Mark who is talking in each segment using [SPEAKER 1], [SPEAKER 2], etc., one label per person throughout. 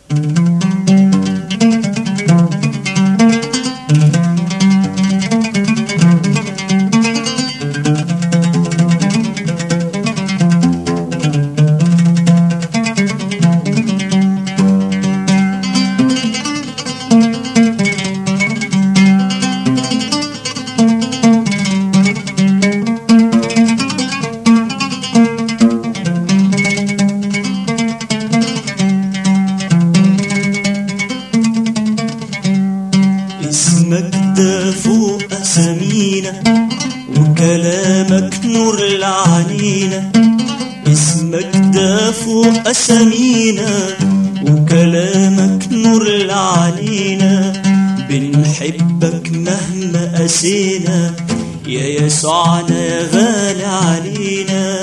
[SPEAKER 1] اسمك ده فوق أسامينا وكلامك نور لعنينا اسمك ده فوق أسامينا وكلامك نور لعنينا بنحبك مهما قسينا يا يسوعنا يا غالي علينا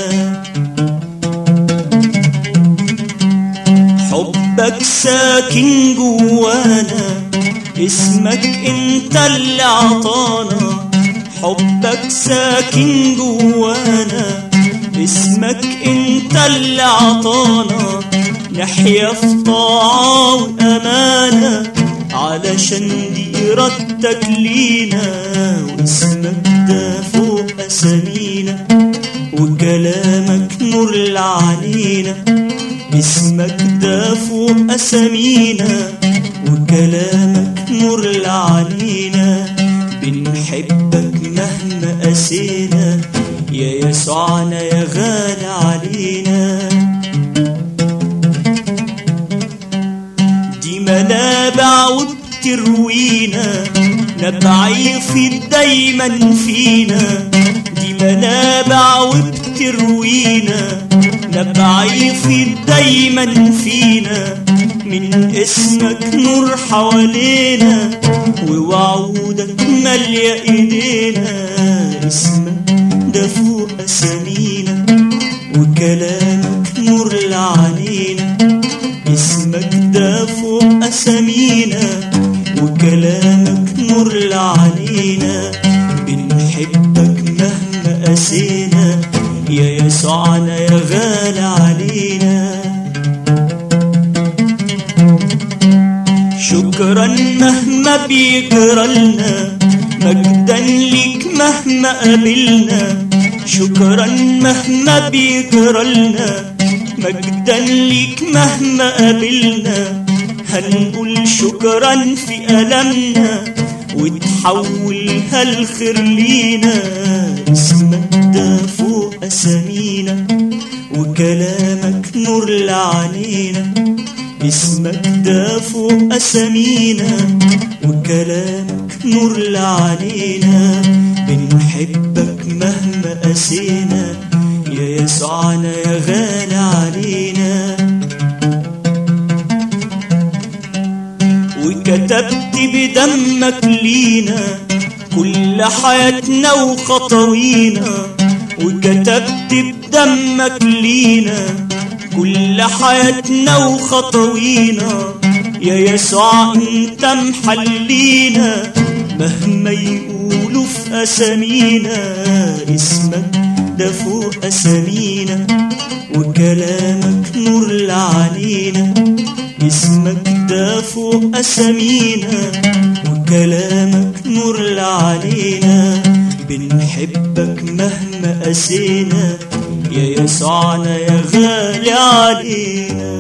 [SPEAKER 1] حبك ساكن جوانا اسمك انت اللي عطانا حبك ساكن جوانا اسمك انت اللي عطانا نحيا في طاعة وأمانة علشان دي إرادتك لينا واسمك ده فوق أسامينا وكلامك نور لعنينا اسمك ده فوق أسامينا وكلامك نور لعنينا بنحبك مهما قسينا يا يسوعنا يا غالي علينا دي منابع وبتروينا نبع يفيد دايما فينا دي منابع وبتروينا نبع يفيد دايما فينا من اسمك نور حوالينا ووعودك مالية ايدينا اسمك ده فوق اسامينا وكلامك نور لعنينا اسمك ده فوق اسامينا وكلامك نور لعنينا بنحبك مهما قسينا يا يسوعنا يا غالي علينا شكرا مهما بيجرى لنا مجدا ليك مهما قابلنا شكرا مهما بيجرى لنا مجدا ليك مهما قابلنا هنقول شكرا في ألمنا وتحولها الخير لينا اسمك ده فوق أسامينا وكلامك نور لعنينا اسمك ده فوق أسامينا وكلامك نور لعنينا بنحبك مهما قسينا يا يسوعنا يا غالي علينا وكتبت بدمك لينا كل حياتنا وخطوينا وكتبت بدمك لينا كل حياتنا وخطوينا يا يسوع انت محلينا مهما يقولوا في اسامينا اسمك ده فوق اسامينا وكلامك نور لعنينا اسمك ده فوق اسامينا وكلامك نور لعنينا بنحبك مهما قسينا يا يسوعنا يا غالي علينا